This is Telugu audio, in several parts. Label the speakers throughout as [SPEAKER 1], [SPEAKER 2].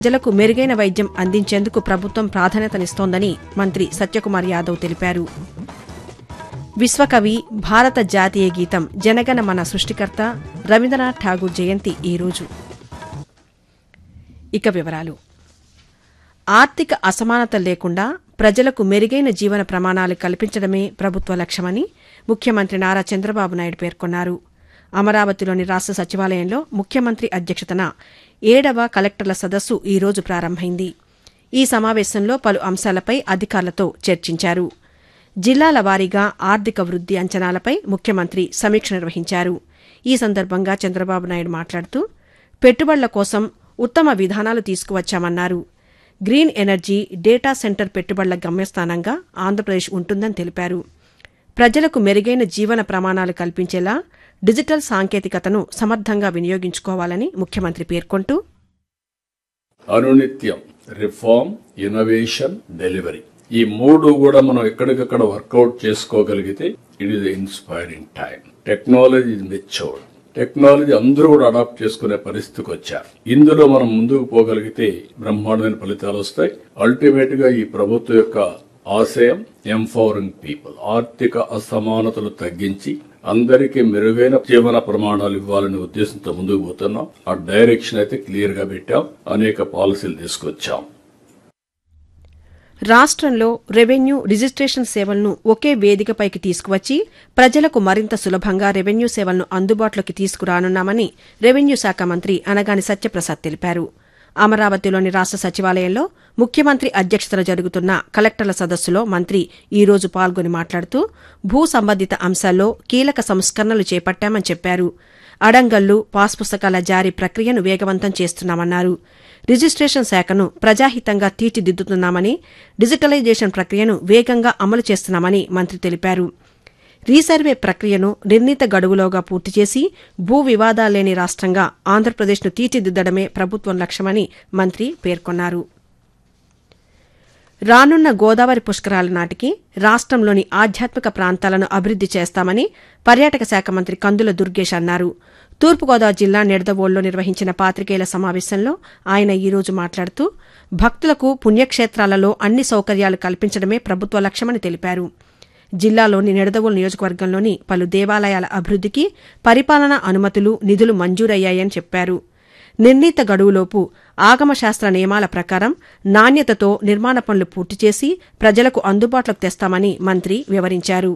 [SPEAKER 1] ప్రజలకు మెరుగైన వైద్యం అందించేందుకు ప్రభుత్వం ప్రాధాన్యతనిస్తోందని మంత్రి సత్యకుమార్ యాదవ్ తెలిపారు విశ్వకవి భారత జాతీయ గీతం జనగణ మన సృష్టికర్త రవీంద్రనాథ్ ఠాగూర్ జయంతి ఈరోజు ఇక వివరాలు ఆర్థిక అసమానత లేకుండా ప్రజలకు మెరుగైన జీవన ప్రమాణాలు కల్పించడమే ప్రభుత్వ లక్ష్యమని ముఖ్యమంత్రి నారా చంద్రబాబు నాయుడు పేర్కొన్నారు అమరావతిలోని రాష్ట సచివాలయంలో ముఖ్యమంత్రి అధ్యక్షతన ఏడవ కలెక్టర్ల సదస్సు ఈ రోజు ప్రారంభమైంది ఈ సమావేశంలో పలు అంశాలపై అధికారులతో చర్చించారు జిల్లాల వారీగా ఆర్థిక వృద్ది అంచనాలపై ముఖ్యమంత్రి సమీక్ష నిర్వహించారు ఈ సందర్భంగా చంద్రబాబు నాయుడు మాట్లాడుతూ పెట్టుబడుల కోసం ఉత్తమ విధానాలు తీసుకువచ్చామన్నారు గ్రీన్ ఎనర్జీ డేటా సెంటర్ పెట్టుబడుల గమ్యస్థానంగా ఆంధ్రప్రదేశ్ ఉంటుందని తెలిపారు ప్రజలకు మెరుగైన జీవన ప్రమాణాలు కల్పించేలా డిజిటల్ సాంకేతికతను సమర్థంగా వినియోగించుకోవాలని ముఖ్యమంత్రి పేర్కొంటూ
[SPEAKER 2] అనునిత్యం రిఫార్మ్ ఇన్నోవేషన్ డెలివరీ ఈ మూడు కూడా మనం ఎక్కడికక్కడ వర్కౌట్ చేసుకోగలిగితే it is inspiring time technology is matured technology అందరూ కూడా అడాప్ట్ చేసుకునే పరిస్థితికి వచ్చారు ఇందులో మనం ముందుకు పోగలిగితే బ్రహ్మాండమైన ఫలితాలు వస్తాయి అల్టిమేట్ గా ఈ ప్రభుత్వం యొక్క ఆశయం ఎంపవరింగ్ పీపుల్ ఆర్థిక అసమానతలు తగ్గించి అందరికీ మెరుగైన జీవన ప్రమాణాలు ఇవ్వాలనే ఉద్దేశంతో ముందుకు పోతున్నాం ఆ డైరెక్షన్ అయితే క్లియర్ గా పెట్టాం అనేక పాలసీలు తీసుకొచ్చాం
[SPEAKER 1] రాష్ట్రంలో రెవెన్యూ రిజిస్ట్రేషన్ సేవలను ఒకే వేదికపైకి తీసుకువచ్చి ప్రజలకు మరింత సులభంగా రెవెన్యూ సేవలను అందుబాటులోకి తీసుకురానున్నామని రెవెన్యూ శాఖ మంత్రి అనగాని సత్యప్రసాద్ తెలిపారు అమరావతిలోని రాష్ట సచివాలయంలో ముఖ్యమంత్రి అధ్యక్షతన జరుగుతున్న కలెక్టర్ల సదస్సులో మంత్రి ఈ రోజు పాల్గొని మాట్లాడుతూ భూ సంబంధిత అంశాల్లో కీలక సంస్కరణలు చేపట్టామని చెప్పారు అడంగల్లు పాస్ పుస్తకాల జారీ ప్రక్రియను వేగవంతం చేస్తున్నామన్నారు రిజిస్ట్రేషన్ శాఖను ప్రజాహితంగా తీర్చిదిద్దుతున్నామని డిజిటలైజేషన్ ప్రక్రియను వేగంగా అమలు చేస్తున్నామని మంత్రి తెలిపారు రీసర్వే ప్రక్రియను నిర్ణీత గడువులోగా పూర్తి చేసి భూ వివాదాలేని రాష్ట్రంగా ఆంధ్రప్రదేశ్ను తీర్చిదిద్దడమే ప్రభుత్వం లక్ష్యమని మంత్రి పేర్కొన్నారు రానున్న గోదావరి పుష్కరాల నాటికి రాష్ట్రంలోని ఆధ్యాత్మిక ప్రాంతాలను అభివృద్ది చేస్తామని పర్యాటక శాఖ మంత్రి కందుల దుర్గేష్ అన్నారు తూర్పుగోదావరి జిల్లా నిడదవోలులో నిర్వహించిన పాతికేయుల సమావేశంలో ఆయన ఈ రోజు మాట్లాడుతూ భక్తులకు పుణ్యక్షేత్రాలలో అన్ని సౌకర్యాలు కల్పించడమే ప్రభుత్వ లక్ష్యమని తెలిపారు జిల్లాలోని నిడదవోలు నియోజకవర్గంలోని పలు దేవాలయాల అభివృద్దికి పరిపాలనా అనుమతులు నిధులు మంజూరయ్యాయని చెప్పారు నిర్ణీత గడువులోపు ఆగమశాస్త్ర నియమాల ప్రకారం నాణ్యతతో నిర్మాణ పనులు పూర్తి చేసి ప్రజలకు అందుబాటులోకి తెస్తామని మంత్రి వివరించారు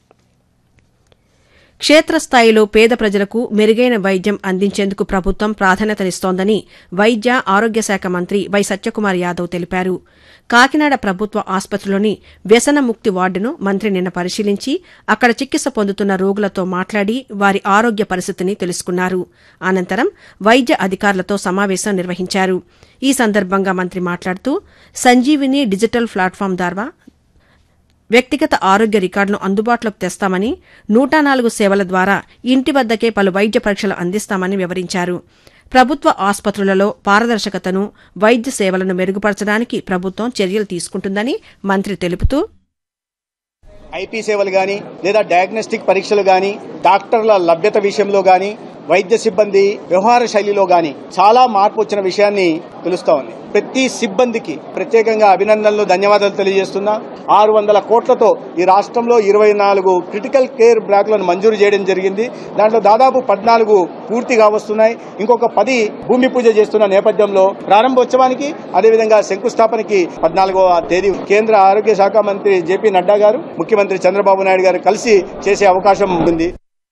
[SPEAKER 1] క్షేత్రస్థాయిలో పేద ప్రజలకు మెరుగైన వైద్యం అందించేందుకు ప్రభుత్వం ప్రాధాన్యతనిస్తోందని వైద్య ఆరోగ్య శాఖ మంత్రి వై సత్యకుమార్ యాదవ్ తెలిపారు కాకినాడ ప్రభుత్వ ఆసుపత్రిలోని వ్యసనముక్తి వార్డును మంత్రి నిన్న పరిశీలించి అక్కడ చికిత్స పొందుతున్న రోగులతో మాట్లాడి వారి ఆరోగ్య పరిస్థితిని తెలుసుకున్నారు అనంతరం వైద్య అధికారులతో సమావేశం నిర్వహించారు ఈ సందర్భంగా మంత్రి మాట్లాడుతూ సంజీవిని డిజిటల్ ప్లాట్ఫామ్ ద్వారా వ్యక్తిగత ఆరోగ్య రికార్డును అందుబాటులోకి తెస్తామని నూట నాలుగు సేవల ద్వారా ఇంటి వద్దకే పలు వైద్య పరీక్షలు అందిస్తామని వివరించారు ప్రభుత్వ ఆసుపత్రులలో పారదర్శకతను వైద్య సేవలను మెరుగుపరచడానికి ప్రభుత్వం చర్యలు తీసుకుంటుందని మంత్రి తెలుపుతూ
[SPEAKER 3] ఐపీ సేవలు గాని లేదా డయాగ్నోస్టిక్ పరీక్షలు గాని డాక్టర్ల లభ్యత విషయంలో గాని వైద్య సిబ్బంది వ్యవహార శైలిలో గాని చాలా మార్పు వచ్చిన విషయాన్ని తెలుస్తా ఉంది ప్రతి సిబ్బందికి ప్రత్యేకంగా అభినందనలు ధన్యవాదాలు తెలియజేస్తున్నా ఆరు వందల కోట్లతో ఈ రాష్ట్రంలో ఇరవై నాలుగు క్రిటికల్ కేర్ బ్లాక్లను మంజూరు చేయడం జరిగింది దాంట్లో దాదాపు పద్నాలుగు పూర్తిగా వస్తున్నాయి ఇంకొక పది భూమి పూజ చేస్తున్న నేపథ్యంలో ప్రారంభోత్సవానికి అదేవిధంగా శంకుస్థాపనకి పద్నాలుగో తేదీ కేంద్ర ఆరోగ్య శాఖ మంత్రి జేపీ నడ్డా గారు ముఖ్యమంత్రి చంద్రబాబు నాయుడు గారు కలిసి చేసే అవకాశం ఉంది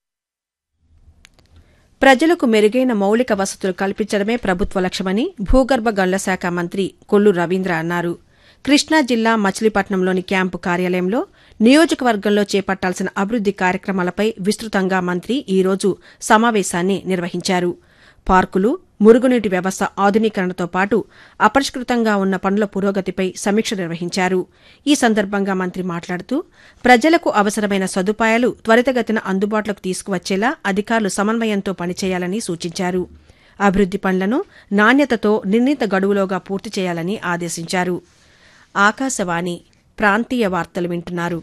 [SPEAKER 1] ప్రజలకు మెరుగైన మౌలిక వసతులు కల్పించడమే ప్రభుత్వ లక్ష్యమని భూగర్భ గనుల శాఖ మంత్రి కొల్లు రవీంద్ర అన్నారు కృష్ణా జిల్లా మచిలీపట్నంలోని క్యాంపు కార్యాలయంలో నియోజకవర్గంలో చేపట్టాల్సిన అభివృద్ది కార్యక్రమాలపై విస్తృతంగా మంత్రి ఈ రోజు సమావేశాన్ని నిర్వహించారు పార్కులు మురుగునీటి వ్యవస్థ ఆధునీకరణతో పాటు అపరిష్కృతంగా ఉన్న పనుల పురోగతిపై సమీక్ష నిర్వహించారు ఈ సందర్భంగా మంత్రి మాట్లాడుతూ ప్రజలకు అవసరమైన సదుపాయాలు త్వరితగతిన అందుబాటులోకి తీసుకువచ్చేలా అధికారులు సమన్వయంతో పనిచేయాలని సూచించారు అభివృద్ది పనులను నాణ్యతతో నిర్ణీత గడువులోగా పూర్తి చేయాలని ఆదేశించారు ఆకాశవాణి ప్రాంతీయ వార్తలు వింటున్నారు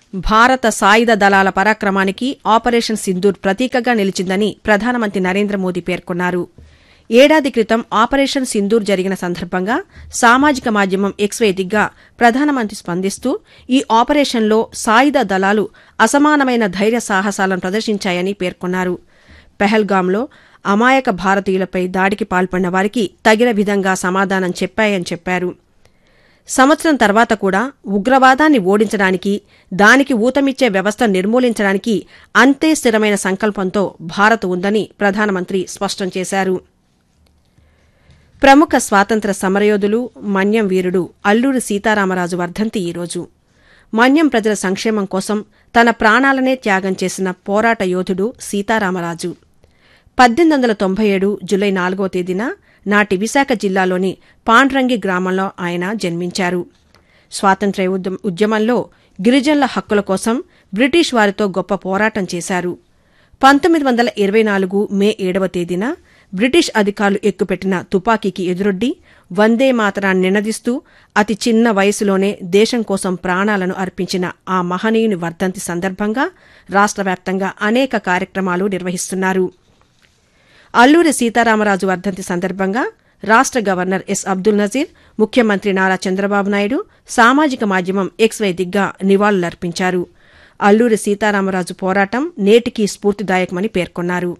[SPEAKER 1] భారత సాయుధ దళాల పరాక్రమానికి ఆపరేషన్ సింధూర్ ప్రతీకగా నిలిచిందని ప్రధానమంత్రి నరేంద్ర మోదీ పేర్కొన్నారు ఏడాది క్రితం ఆపరేషన్ సింధూర్ జరిగిన సందర్భంగా సామాజిక మాధ్యమం ఎక్స్ వేదికగా ప్రధానమంత్రి స్పందిస్తూ ఈ ఆపరేషన్లో సాయుధ దళాలు అసమానమైన ధైర్య సాహసాలను ప్రదర్శించాయని పేర్కొన్నారు పెహల్గాంలో అమాయక భారతీయులపై దాడికి పాల్పడిన వారికి తగిన విధంగా సమాధానం చెప్పాయని చెప్పారు సంవత్సరం తర్వాత కూడా ఉగ్రవాదాన్ని ఓడించడానికి దానికి ఊతమిచ్చే వ్యవస్థ నిర్మూలించడానికి అంతే స్థిరమైన సంకల్పంతో భారత్ ఉందని ప్రధానమంత్రి స్పష్టం చేశారు ప్రముఖ స్వాతంత్ర సమరయోధులు మన్యం వీరుడు అల్లూరి సీతారామరాజు వర్ధంతి ఈరోజు మన్యం ప్రజల సంక్షేమం కోసం తన ప్రాణాలనే త్యాగం చేసిన పోరాట యోధుడు సీతారామరాజు పద్దెనిమిది వందల తొంభై ఏడు జులై నాలుగవ తేదీన నాటి విశాఖ జిల్లాలోని పాండ్రంగి గ్రామంలో ఆయన జన్మించారు స్వాతంత్ర్య ఉద్యమ- ఉద్యమంలో గిరిజనుల హక్కుల కోసం బ్రిటిష్ వారితో గొప్ప పోరాటం చేశారు పంతొమ్మిది వందల ఇరవై నాలుగు మే ఏడవ తేదీన బ్రిటిష్ అధికారులు ఎక్కుపెట్టిన తుపాకీకి ఎదురొడ్డి వందే మాతరాన్ని నినదిస్తూ అతి చిన్న వయసులోనే దేశం కోసం ప్రాణాలను అర్పించిన ఆ మహనీయుని వర్ధంతి సందర్భంగా రాష్ట్ర వ్యాప్తంగా అనేక కార్యక్రమాలు నిర్వహిస్తున్నారు అల్లూరి సీతారామరాజు వర్ధంతి సందర్భంగా రాష్ట్ర గవర్నర్ ఎస్ అబ్దుల్ నజీర్ ముఖ్యమంత్రి నారా చంద్రబాబు నాయుడు సామాజిక మాధ్యమం ఎక్స్ వేదికగా నివాళులర్పించారు అల్లూరి సీతారామరాజు పోరాటం నేటికీ స్ఫూర్తిదాయకమని పేర్కొన్నారు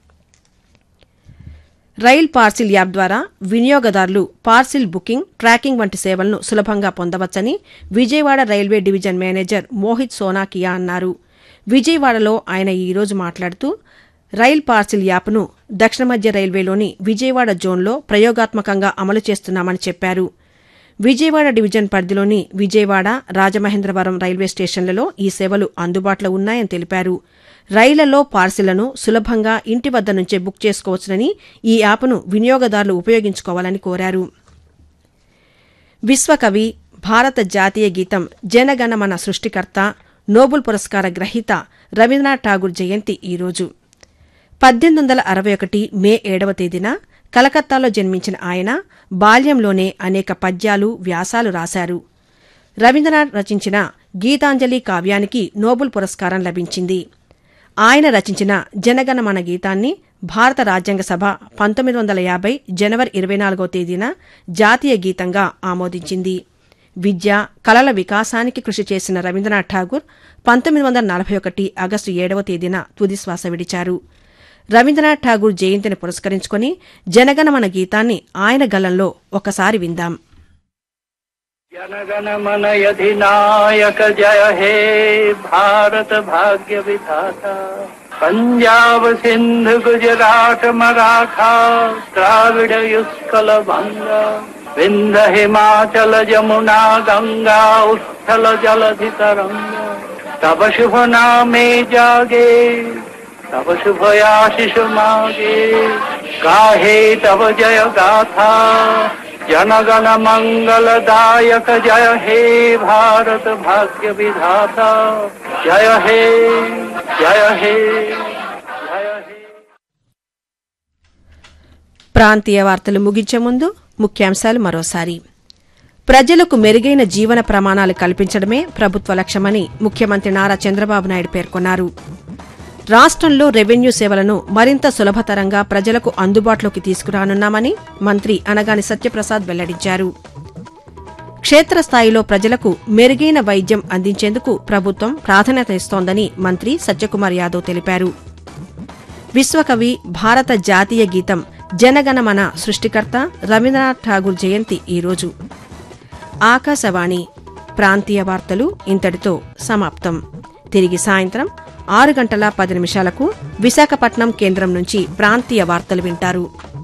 [SPEAKER 1] రైల్ పార్సిల్ యాప్ ద్వారా వినియోగదారులు పార్సిల్ బుకింగ్ ట్రాకింగ్ వంటి సేవలను సులభంగా పొందవచ్చని Vijayawada railway division manager Mohit Sonakia అన్నారు విజయవాడలో ఆయన ఈ రోజు మాట్లాడుతూ రైల్ పార్సిల్ యాప్ను దక్షిణ మధ్య రైల్వేలోని విజయవాడ జోన్లో ప్రయోగాత్మకంగా అమలు చేస్తున్నామని చెప్పారు విజయవాడ డివిజన్ పరిధిలోని విజయవాడ రాజమహేంద్రవరం రైల్వే స్టేషన్లలో ఈ సేవలు అందుబాటులో ఉన్నాయని తెలిపారు రైళ్లలో పార్సిళ్లను సులభంగా ఇంటి వద్ద నుంచే బుక్ చేసుకోవచ్చునని ఈ యాప్ను వినియోగదారులు ఉపయోగించుకోవాలని కోరారు విశ్వకవి భారత జాతీయ గీతం జనగణమన సృష్టికర్త నోబుల్ పురస్కార గ్రహీత రవీంద్రనాథ్ ఠాగూర్ జయంతి ఈరోజు పద్దెనిమిది వందల అరవై ఒకటి మే ఏడవ తేదీన కలకత్తాలో జన్మించిన ఆయన బాల్యంలోనే అనేక పద్యాలు వ్యాసాలు రాశారు రవీంద్రనాథ్ రచించిన గీతాంజలి కావ్యానికి నోబుల్ పురస్కారం లభించింది ఆయన రచించిన జనగణమన గీతాన్ని భారత రాజ్యాంగ సభ పంతొమ్మిది వందల యాభై జనవరి ఇరవై నాలుగో తేదీన జాతీయ గీతంగా ఆమోదించింది విద్య కళల వికాసానికి కృషి చేసిన రవీంద్రనాథ్ ఠాగూర్ పంతొమ్మిది వందల నలభై ఒకటి ఆగస్టు ఏడవ తేదీన తుదిశ్వాస విడిచారు రవీంద్రనాథ్ ఠాగూర్ జయంతిని పురస్కరించుకుని జనగణమన గీతాన్ని ఆయన గలంలో ఒకసారి విందాం
[SPEAKER 4] जनगण मन अधिनायक जय हे भारत भाग्य विधाता पंजाब सिंध गुजरात मराठा द्राविड युस्कल बंगा विंध हिमाचल जमुना गंगा उत्थल जलधि तरंगा तब शुभ नामे जागे तब शुभ आशीष मागे गाहे तब जय गाथा जनगण मंगलदायक जय हे भारत भाग्य विधाता जय हे जय हे जय हे
[SPEAKER 1] ప్రాంతీయ వార్తలు ముగించే ముందు ముఖ్యాంశాలు మరోసారి ప్రజలకు మెరుగైన జీవన ప్రమాణాలు కల్పించడమే ప్రభుత్వ లక్ష్యమని ముఖ్యమంత్రి నారా చంద్రబాబు నాయుడు పేర్కొన్నారు రాష్ట్రంలో రెవెన్యూ సేవలను మరింత సులభతరంగా ప్రజలకు అందుబాటులోకి తీసుకురానున్నామని మంత్రి అనగాని సత్యప్రసాద్ వెల్లడించారు క్షేత్రస్థాయిలో ప్రజలకు మెరుగైన వైద్యం అందించేందుకు ప్రభుత్వం ప్రాధాన్యత ఇస్తోందని మంత్రి సత్యకుమార్ యాదవ్ తెలిపారు విశ్వకవి భారత జాతీయ గీతం జనగణమన సృష్టికర్త రవీంద్రనాథ్ ఠాగూర్ జయంతి ఈరోజు ఆకాశవాణి ప్రాంతీయ వార్తలు ఇంతటితో సమాప్తం తిరిగి సాయంత్రం ఆరు గంటల పది నిమిషాలకు విశాఖపట్నం కేంద్రం నుంచి ప్రాంతీయ వార్తలు వింటారు